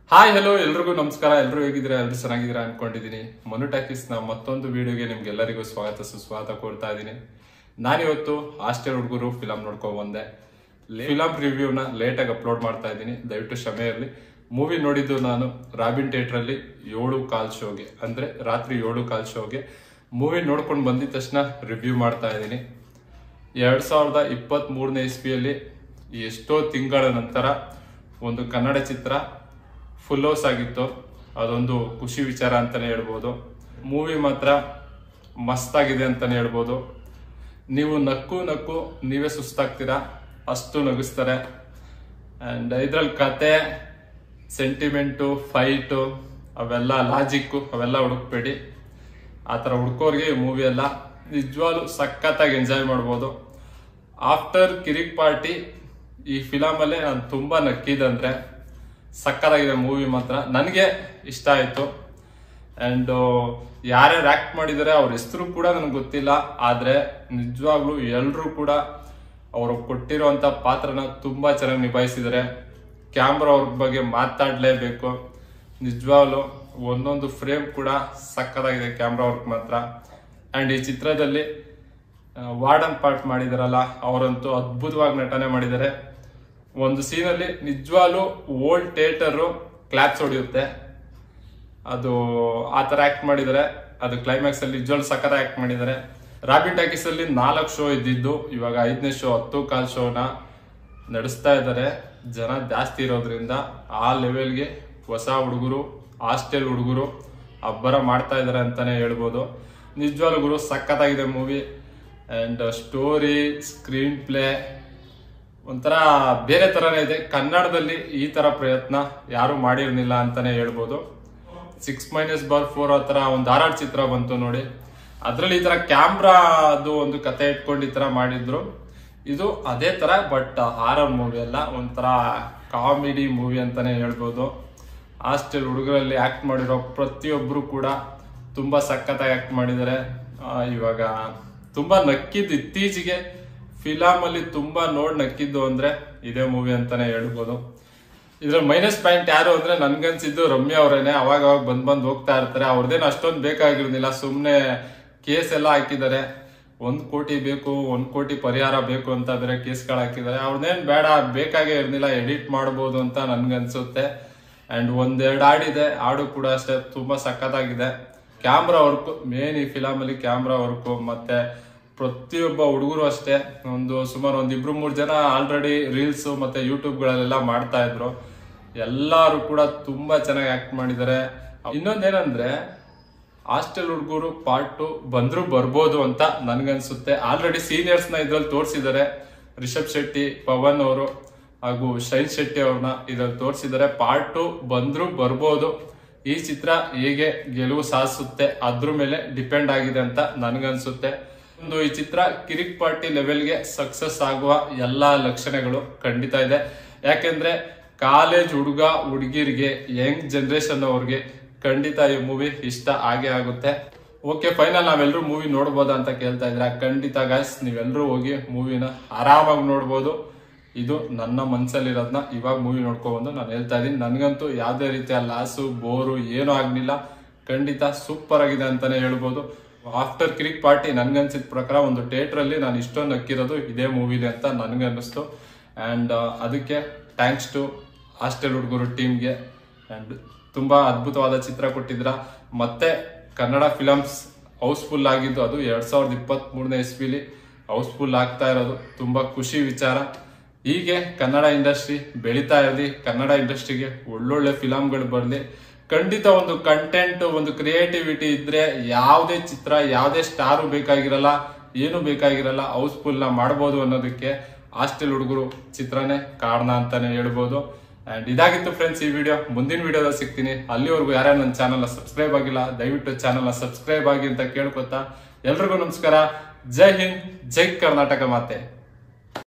hi hello ಎಲ್ರಿಗೂ ನಮಸ್ಕಾರ ಎಲ್ರು ಹೇಗಿದ್ದೀರಾ ಎಲ್ರು ಚೆನ್ನಾಗಿದ್ದೀರಾ ಅನ್ಕೊಂಡಿದೀನಿ ಮನು ಟಾಕೀಸ್ ನ ಮತ್ತೊಂದು ವಿಡಿಯೋಗೆ ನಿಮ್ಗೆಲ್ಲರಿಗೂ ಸ್ವಾಗತ ಸುಸ್ವಾಗತ ಕೊಡ್ತಾ ಇದ್ದೀನಿ ನಾನಿವತ್ತು ಹಾಸ್ಟೆಲ್ ಹುಡುಗರು ಫಿಲಂ ನೋಡ್ಕೊಂಡ್ ಬಂದೆ ಫಿಲಂ ರಿವ್ಯೂನ ಲೇಟ್ ಆಗಿ ಅಪ್ಲೋಡ್ ಮಾಡ್ತಾ ಇದ್ದೀನಿ ದಯವಿಟ್ಟು ಕ್ಷಮೆ ಇರಲಿ ಮೂವಿ ನೋಡಿದ್ದು ನಾನು ರಾಬಿನ್ ಥಿಯೇಟರ್ ಅಲ್ಲಿ ಏಳು ಕಾಲ್ ಶೋಗೆ ಅಂದ್ರೆ ರಾತ್ರಿ ಏಳು ಕಾಲ್ ಶೋಗೆ ಮೂವಿ ನೋಡ್ಕೊಂಡು ಬಂದಿದ ತಕ್ಷಣ ರಿವ್ಯೂ ಮಾಡ್ತಾ ಇದ್ದೀನಿ ಎರಡ್ ಸಾವಿರದ ಇಪ್ಪತ್ತ್ ಮೂರನೇ ಇಸ್ವಿಯಲ್ಲಿ ಎಷ್ಟೋ ತಿಂಗಳ ನಂತರ ಒಂದು ಕನ್ನಡ ಚಿತ್ರ ಫುಲ್ ಹೌಸ್ ಆಗಿತ್ತು ಅದೊಂದು ಖುಷಿ ವಿಚಾರ ಅಂತಾನೆ ಹೇಳ್ಬೋದು ಮೂವಿ ಮಾತ್ರ ಮಸ್ತಾಗಿದೆ ಅಂತಾನೆ ಹೇಳ್ಬೋದು ನೀವು ನಕ್ಕು ನಕ್ಕು ನೀವೇ ಸುಸ್ತಾಗ್ತೀರಾ ಅಷ್ಟು ನಗಿಸ್ತಾರೆ ಅಂಡ್ ಇದ್ರಲ್ಲಿ ಕತೆ ಸೆಂಟಿಮೆಂಟು ಫೈಟು ಅವೆಲ್ಲ ಲಾಜಿಕ್ಕು ಅವೆಲ್ಲ ಹುಡುಕ್ಬೇಡಿ ಆ ಥರ ಹುಡ್ಕೋರಿಗೆ ಈ ಮೂವಿ ಎಲ್ಲ ನಿಜವಾಗ್ಲೂ ಸಖತ್ತಾಗಿ ಎಂಜಾಯ್ ಮಾಡ್ಬೋದು ಆಫ್ಟರ್ ಕಿರಿಕ್ ಪಾರ್ಟಿ ಈ ಫಿಲಮಲ್ಲೇ ನಾನು ತುಂಬಾ ನಕ್ಕಿದಂದ್ರೆ ಸಕ್ಕತ್ತಾಗಿದೆ ಮೂವಿ ಮಾತ್ರ ನನಗೆ ಇಷ್ಟ ಆಯ್ತು ಅಂಡ್ ಯಾರ್ಯಾರು ಆಕ್ಟ್ ಮಾಡಿದ್ದಾರೆ ಅವ್ರ ಹೆಸರು ಕೂಡ ನನಗೆ ಗೊತ್ತಿಲ್ಲ ಆದ್ರೆ ನಿಜವಾಗ್ಲೂ ಎಲ್ರು ಕೂಡ ಅವರು ಕೊಟ್ಟಿರುವಂತ ಪಾತ್ರನ ತುಂಬಾ ಚೆನ್ನಾಗಿ ನಿಭಾಯಿಸಿದ್ದಾರೆ ಕ್ಯಾಮ್ರಾ ಅವ್ರ ಬಗ್ಗೆ ಮಾತಾಡ್ಲೇಬೇಕು ನಿಜವಾಗ್ಲು ಒಂದೊಂದು ಫ್ರೇಮ್ ಕೂಡ ಸಕ್ಕತ್ತಾಗಿದೆ ಕ್ಯಾಮ್ರಾ ವರ್ಕ್ ಮಾತ್ರ ಅಂಡ್ ಈ ಚಿತ್ರದಲ್ಲಿ ವಾರ್ಡನ್ ಪಾರ್ಟ್ ಮಾಡಿದಾರಲ್ಲ ಅವರಂತೂ ಅದ್ಭುತವಾಗಿ ನಟನೆ ಮಾಡಿದ್ದಾರೆ ಒಂದು ಸೀನಲ್ಲಿ ನಿಜವಾಗ್ಲೂ ಓಲ್ಡ್ ಥಿಯೇಟರ್ ಕ್ಲಾಪ್ಸ್ ಹೊಡೆಯುತ್ತೆ ಅದು ಆ ತರ ಆಕ್ಟ್ ಮಾಡಿದ್ದಾರೆ ಅದು ಕ್ಲೈಮ್ಯಾಕ್ಸ್ ಅಲ್ಲಿ ನಿಜವಾಗ್ಲೂ ಸಖತ್ ಆಕ್ಟ್ ಮಾಡಿದ್ದಾರೆ ರಾಬಿನ್ ಟಾಕೀಸ್ ಅಲ್ಲಿ ನಾಲ್ಕು ಶೋ ಇದ್ದಿದ್ದು ಇವಾಗ ಐದನೇ ಶೋ ಹತ್ತು ಕಾಲ್ ಶೋನ ನಡೆಸ್ತಾ ಇದ್ದಾರೆ ಜನ ಜಾಸ್ತಿ ಇರೋದ್ರಿಂದ ಆ ಲೆವೆಲ್ಗೆ ಹೊಸ ಹುಡುಗರು ಹಾಸ್ಟೆಲ್ ಹುಡುಗರು ಅಬ್ಬರ ಮಾಡ್ತಾ ಇದ್ದಾರೆ ಅಂತಾನೆ ಹೇಳ್ಬೋದು ನಿಜವಾಗ್ಲೂ ಗುರು ಸಖತ್ತಾಗಿದೆ movie and story screenplay ಒಂಥರ ಬೇರೆ ತರನೇ ಇದೆ ಕನ್ನಡದಲ್ಲಿ ಈ ತರ ಪ್ರಯತ್ನ ಯಾರು ಮಾಡಿರ್ಲಿಲ್ಲ ಅಂತಾನೆ ಹೇಳ್ಬೋದು ಸಿಕ್ಸ್ ಮೈನಸ್ ಬಾರ್ ಫೋರ್ ಆ ತರ ಒಂದು ಆರ್ ಚಿತ್ರ ಬಂತು ನೋಡಿ ಅದ್ರಲ್ಲಿ ಈ ತರ ಕ್ಯಾಮ್ರಾ ಅದು ಒಂದು ಕತೆ ಇಟ್ಕೊಂಡು ಈ ತರ ಮಾಡಿದ್ರು ಇದು ಅದೇ ತರ ಬಟ್ ಹಾರರ್ ಮೂವಿ ಅಲ್ಲ ಒಂಥರ ಕಾಮಿಡಿ ಮೂವಿ ಅಂತಾನೆ ಹೇಳ್ಬೋದು ಹಾಸ್ಟೆಲ್ ಹುಡುಗರಲ್ಲಿ ಆಕ್ಟ್ ಮಾಡಿರೋ ಪ್ರತಿಯೊಬ್ರು ಕೂಡ ತುಂಬಾ ಸಖತ್ತಾಗಿ ಆಕ್ಟ್ ಮಾಡಿದ್ದಾರೆ ಆ, ಇವಾಗ ತುಂಬಾ ನಕ್ಕಿದ್ದು ಇತ್ತೀಚೆಗೆ ಫಿಲಮ್ ಅಲ್ಲಿ ತುಂಬಾ ನೋಡ್ ನಕ್ಕಿದ್ದು ಅಂದ್ರೆ ಇದೇ ಮೂವಿ ಅಂತಾನೆ ಹೇಳ್ಬೋದು ಇದ್ರಲ್ಲಿ ಮೈನಸ್ ಪಾಯಿಂಟ್ ಯಾರು ಅಂದ್ರೆ ನನ್ಗನ್ಸಿದ್ದು ರಮ್ಯಾ ಅವರೇನೆ ಅವಾಗ ಅವಾಗ ಬಂದ್ ಬಂದ್ ಹೋಗ್ತಾ ಇರ್ತಾರೆ ಅವ್ರದ್ದೇನು ಅಷ್ಟೊಂದು ಬೇಕಾಗಿರೋದಿಲ್ಲ ಸುಮ್ನೆ ಕೇಸ್ ಎಲ್ಲ ಹಾಕಿದ್ದಾರೆ ಒಂದ್ ಕೋಟಿ ಬೇಕು ಒಂದ್ ಕೋಟಿ ಪರಿಹಾರ ಬೇಕು ಅಂತ ಬೇರೆ ಕೇಸ್ಗಳು ಹಾಕಿದ್ದಾರೆ ಅವ್ರನ್ನೇನ್ ಬೇಡ ಬೇಕಾಗೇ ಇರ್ಲಿಲ್ಲ ಎಡಿಟ್ ಮಾಡ್ಬೋದು ಅಂತ ನನ್ಗನ್ಸುತ್ತೆ ಅಂಡ್ ಒಂದೆರಡು ಹಾಡಿದೆ ಹಾಡು ಕೂಡ ಅಷ್ಟೇ ತುಂಬಾ ಸಖತ್ತಾಗಿದೆ ಕ್ಯಾಮ್ರಾ ವರ್ಕ್ ಮೇನ್ ಈ ಫಿಲಮ್ ಅಲ್ಲಿ ಕ್ಯಾಮ್ರಾ ವರ್ಕ್ ಮತ್ತೆ ಪ್ರತಿಯೊಬ್ಬ ಹುಡುಗರು ಅಷ್ಟೇ ಒಂದು ಸುಮಾರು ಒಂದ್ ಇಬ್ರು ಮೂರ್ ಜನ ಆಲ್ರೆಡಿ ರೀಲ್ಸ್ ಮತ್ತೆ ಯೂಟ್ಯೂಬ್ ಗಳಲ್ಲೆಲ್ಲ ಮಾಡ್ತಾ ಇದ್ರು ಎಲ್ಲಾರು ಕೂಡ ತುಂಬಾ ಚೆನ್ನಾಗಿ ಆಕ್ಟ್ ಮಾಡಿದ್ದಾರೆ ಇನ್ನೊಂದೇನಂದ್ರೆ ಹಾಸ್ಟೆಲ್ ಹುಡುಗರು ಪಾರ್ಟ್ ಟು ಬಂದ್ರು ಬರ್ಬೋದು ಅಂತ ನನ್ಗನ್ಸುತ್ತೆ ಆಲ್ರೆಡಿ ಸೀನಿಯರ್ಸ್ ನ ಇದ್ರಲ್ಲಿ ತೋರಿಸಿದ್ದಾರೆ ರಿಷಬ್ ಶೆಟ್ಟಿ ಪವನ್ ಅವರು ಹಾಗೂ ಶೈನ್ ಶೆಟ್ಟಿ ಅವ್ರನ್ನ ಇದ್ರಲ್ಲಿ ತೋರಿಸಿದ್ದಾರೆ ಪಾರ್ಟ್ ಟು ಬಂದ್ರು ಬರ್ಬೋದು ಈ ಚಿತ್ರ ಹೇಗೆ ಗೆಲುವು ಸಾಧಿಸುತ್ತೆ ಅದ್ರ ಮೇಲೆ ಡಿಪೆಂಡ್ ಆಗಿದೆ ಅಂತ ನನ್ಗನ್ಸುತ್ತೆ ಒಂದು ಈ ಚಿತ್ರ ಕಿರಿಕ್ ಪಾರ್ಟಿ ಲೆವೆಲ್ಗೆ ಸಕ್ಸಸ್ ಆಗುವ ಎಲ್ಲಾ ಲಕ್ಷಣಗಳು ಖಂಡಿತ ಇದೆ ಯಾಕೆಂದ್ರೆ ಕಾಲೇಜ್ ಹುಡುಗ ಹುಡುಗಿರಿಗೆ ಯಂಗ್ ಜನರೇಷನ್ ಅವ್ರಿಗೆ ಖಂಡಿತ ಈ ಮೂವಿ ಇಷ್ಟ ಆಗೇ ಆಗುತ್ತೆ ಓಕೆ ಫೈನಲ್ ನಾವೆಲ್ಲರೂ ಮೂವಿ ನೋಡ್ಬೋದಾ ಅಂತ ಕೇಳ್ತಾ ಇದ್ರ ಖಂಡಿತ ಗಾಯ್ಸ್ ನೀವೆಲ್ಲರೂ ಹೋಗಿ ಮೂವಿನ ಆರಾಮಾಗಿ ನೋಡ್ಬೋದು ಇದು ನನ್ನ ಮನ್ಸಲ್ಲಿರೋದನ್ನ ಇವಾಗ ಮೂವಿ ನೋಡ್ಕೊಬಂದು ನಾನು ಹೇಳ್ತಾ ಇದೀನಿ ನನ್ಗಂತೂ ಯಾವ್ದೇ ರೀತಿಯ ಲಾಸು ಬೋರು ಏನೂ ಆಗ್ಲಿಲ್ಲ ಖಂಡಿತ ಸೂಪರ್ ಆಗಿದೆ ಅಂತಾನೆ ಹೇಳ್ಬೋದು ಆಫ್ಟರ್ ಕ್ರಿಕ್ ಪಾರ್ಟಿ ನನ್ಗನ್ಸಿದ ಪ್ರಕಾರ ಒಂದು ಥಿಯೇಟರ್ ಅಲ್ಲಿ ನಾನು ಇಷ್ಟೊಂದು ನಕ್ಕಿರೋದು ಇದೇ ಮೂವಿಲಿ ಅಂತ ನನ್ಗನ್ನಿಸ್ತು ಅಂಡ್ ಅದಕ್ಕೆ ಥ್ಯಾಂಕ್ಸ್ ಟು ಹಾಸ್ಟೆಲ್ ಹುಡುಗರು ಟೀಮ್ಗೆ ಅಂಡ್ ತುಂಬಾ ಅದ್ಭುತವಾದ ಚಿತ್ರ ಕೊಟ್ಟಿದ್ರ ಮತ್ತೆ ಕನ್ನಡ ಫಿಲಮ್ಸ್ ಹೌಸ್ಫುಲ್ ಆಗಿದ್ದು ಅದು ಎರಡ್ ಸಾವಿರದ ಇಪ್ಪತ್ತ್ ಮೂರನೇ ಇಸ್ವಿಲಿ ಹೌಸ್ಫುಲ್ ಆಗ್ತಾ ಇರೋದು ತುಂಬಾ ಖುಷಿ ವಿಚಾರ ಹೀಗೆ ಕನ್ನಡ ಇಂಡಸ್ಟ್ರಿ ಬೆಳೀತಾ ಇರಲಿ ಕನ್ನಡ ಇಂಡಸ್ಟ್ರಿಗೆ ಒಳ್ಳೊಳ್ಳೆ ಫಿಲಮ್ಗಳು ಬರಲಿ ಖಂಡಿತ ಒಂದು ಕಂಟೆಂಟ್ ಒಂದು ಕ್ರಿಯೇಟಿವಿಟಿ ಇದ್ರೆ ಯಾವುದೇ ಚಿತ್ರ ಯಾವುದೇ ಸ್ಟಾರು ಬೇಕಾಗಿರಲ್ಲ ಏನು ಬೇಕಾಗಿರಲ್ಲ ಹೌಸ್ಫುಲ್ ನ ಮಾಡ್ಬೋದು ಅನ್ನೋದಕ್ಕೆ ಹಾಸ್ಟೆಲ್ ಹುಡುಗರು ಚಿತ್ರನೇ ಕಾರಣ ಅಂತಾನೆ ಹೇಳ್ಬೋದು ಅಂಡ್ ಇದಾಗಿತ್ತು ಫ್ರೆಂಡ್ಸ್ ಈ ವಿಡಿಯೋ ಮುಂದಿನ ವಿಡಿಯೋದಲ್ಲಿ ಸಿಗ್ತೀನಿ ಅಲ್ಲಿವರೆಗೂ ಯಾರ್ಯಾರು ನನ್ನ ಚಾನಲ್ ಸಬ್ಸ್ಕ್ರೈಬ್ ಆಗಿಲ್ಲ ದಯವಿಟ್ಟು ಚಾನಲ್ ಸಬ್ಸ್ಕ್ರೈಬ್ ಆಗಿ ಅಂತ ಕೇಳ್ಕೊತಾ ಎಲ್ರಿಗೂ ನಮಸ್ಕಾರ ಜೈ ಹಿಂದ್ ಜೈ ಕರ್ನಾಟಕ ಮಾತೆ